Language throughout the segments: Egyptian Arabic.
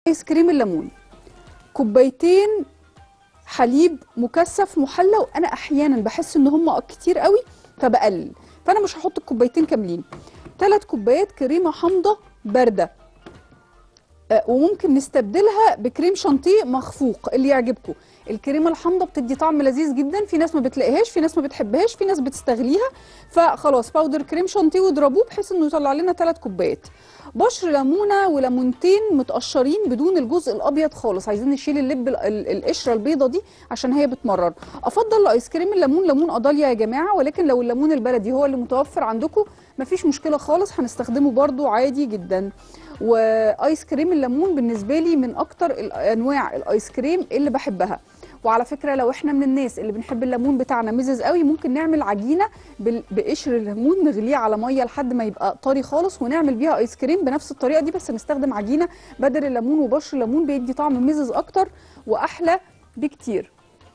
ايس كريم الليمون كوبايتين حليب مكثف محلى وانا احيانا بحس ان هم كتير قوي فبقلل فانا مش هحط الكوبايتين كاملين ثلاث كوبايات كريمه حامضه بارده آه، وممكن نستبدلها بكريم شانتيه مخفوق اللي يعجبكم الكريمه الحامضه بتدي طعم لذيذ جدا في ناس ما بتلاقيهاش في ناس ما بتحبهاش في ناس بتستغليها فخلاص باودر كريم شانتيه واضربوه بحيث انه يطلع لنا ثلاث كوبايات بشر ليمونه وليمونتين متقشرين بدون الجزء الابيض خالص عايزين نشيل اللب ال- ال- القشره البيضه دي عشان هي بتمرر افضل لايس كريم الليمون ليمون قضاليا يا جماعه ولكن لو الليمون البلدي هو اللي متوفر عندكم مفيش مشكله خالص هنستخدمه برضو عادي جدا وايس كريم الليمون بالنسبه لي من اكتر ال- انواع الايس كريم اللي بحبها وعلى فكره لو احنا من الناس اللي بنحب الليمون بتاعنا مزز قوي ممكن نعمل عجينه بال- بقشر الليمون نغليه على ميه لحد ما يبقى طري خالص ونعمل بيها ايس كريم بنفس الطريقه دي بس نستخدم عجينه بدل الليمون وبشر الليمون بيدي طعم مزز اكتر واحلى بكتير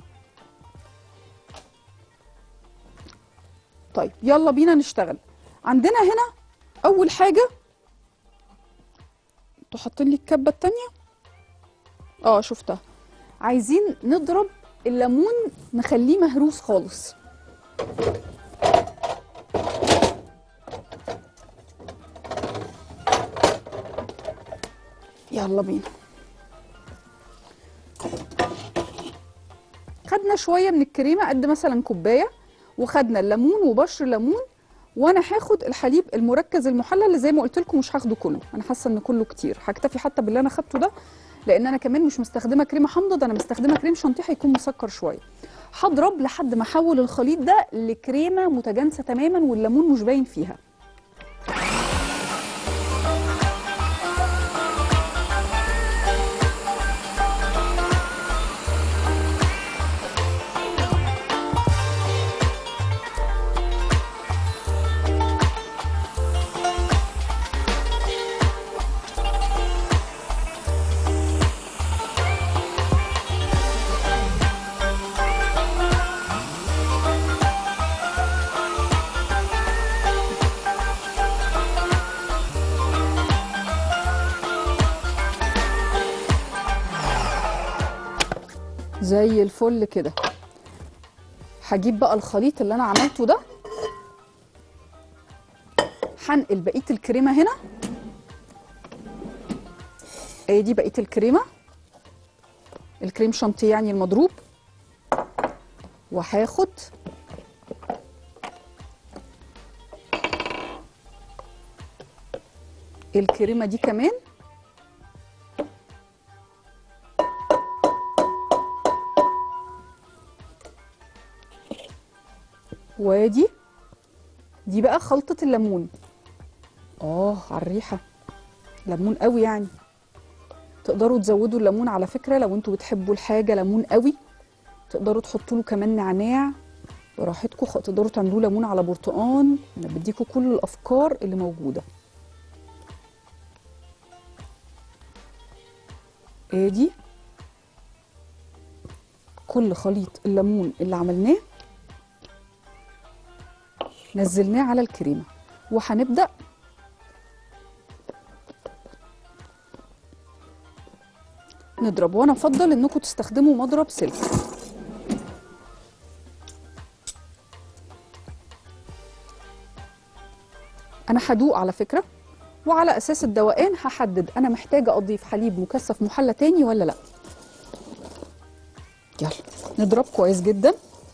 طيب يلا بينا نشتغل عندنا هنا اول حاجه انتوا حاطين لي الكبه التانية اه شفتها عايزين نضرب الليمون نخليه مهروس خالص يلا بينا خدنا شويه من الكريمه قد مثلا كوبايه وخدنا الليمون وبشر ليمون وانا هاخد الحليب المركز المحلى اللي زي ما قلت لكم مش هاخده كله انا حاسه ان كله كتير هكتفي حتى باللي انا خدته ده لان انا كمان مش مستخدمه كريمه حامضه ده انا مستخدمه كريم شانتيه هيكون مسكر شويه هضرب لحد ما احول الخليط ده لكريمه متجانسه تماما والليمون مش باين فيها زي الفل كده هجيب بقى الخليط اللي انا عملته ده هنقل بقيه الكريمه هنا ادي بقيه الكريمه الكريم شانتيه يعني المضروب وهاخد الكريمه دي كمان وادي دي بقى خلطة الليمون اه على الريحة ليمون قوي يعني تقدروا تزودوا الليمون على فكرة لو انتوا بتحبوا الحاجة ليمون قوي تقدروا تحطوا له كمان نعناع براحتكم خ- تقدروا تعملوه ليمون على برتقان انا بديكوا كل الافكار اللي موجودة ادي كل خليط الليمون اللي عملناه نزلناه على الكريمه وهنبدا نضرب وانا افضل انكم تستخدموا مضرب سلك انا هدوق على فكره وعلى اساس الدوقان هحدد انا محتاجه اضيف حليب مكثف محلى تاني ولا لا يلا نضرب كويس جدا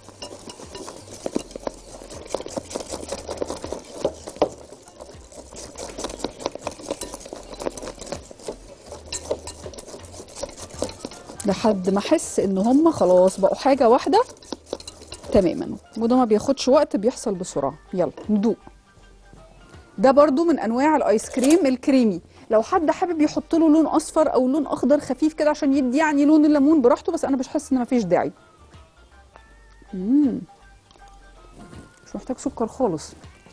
لحد ما احس ان هم خلاص بقوا حاجه واحده تماما وده ما بياخدش وقت بيحصل بسرعه يلا ندوق ده برضو من انواع الايس كريم الكريمي لو حد حابب يحط له لون اصفر او لون اخضر خفيف كده عشان يدي يعني لون الليمون براحته بس انا بحس ان مفيش داعي مم. مش محتاج سكر خالص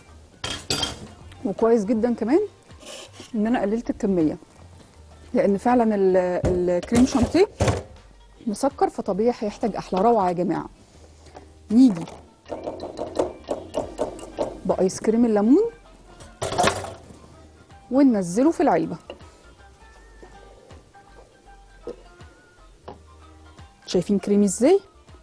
وكويس جدا كمان ان انا قللت الكميه لان فعلا ال- الكريم شانتيه مسكر فطبيعي هيحتاج احلى روعه يا جماعه نيجي بايس كريم الليمون وننزله في العلبه شايفين كريمي ازاي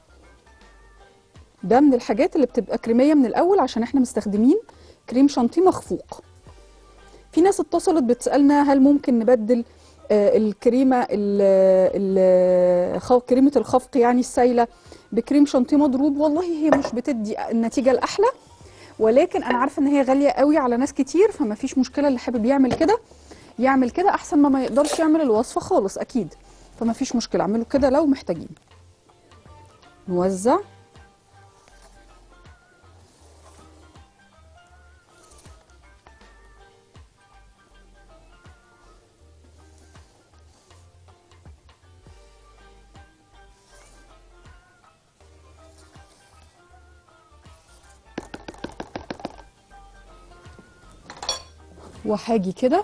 ده من الحاجات اللي بتبقى كريميه من الاول عشان احنا مستخدمين كريم شانتيه مخفوق في ناس اتصلت بتسالنا هل ممكن نبدل آه، الكريمه ال- ال- خ- كريمه الخفق يعني السايله بكريم شانتيه مضروب والله هي مش بتدي النتيجه الاحلى ولكن انا عارفه ان هي غاليه قوي على ناس كتير فما فيش مشكله اللي حابب يعمل كده يعمل كده احسن ما ما يقدرش يعمل الوصفه خالص اكيد فما فيش مشكله اعملوا كده لو محتاجين نوزع وهاجي كده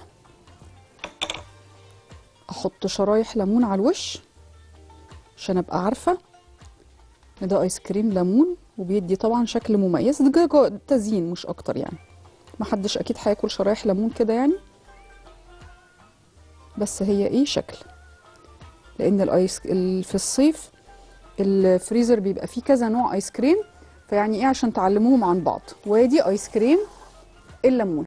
احط شرايح ليمون على الوش عشان ابقى عارفه ان ده ايس كريم ليمون وبيدي طبعا شكل مميز ده جو- تزيين مش اكتر يعني محدش اكيد هياكل شرايح ليمون كده يعني بس هي ايه شكل لان الايس ال- في الصيف الفريزر بيبقى فيه كذا نوع ايس كريم فيعني ايه عشان تعلموهم عن بعض وادي ايس كريم الليمون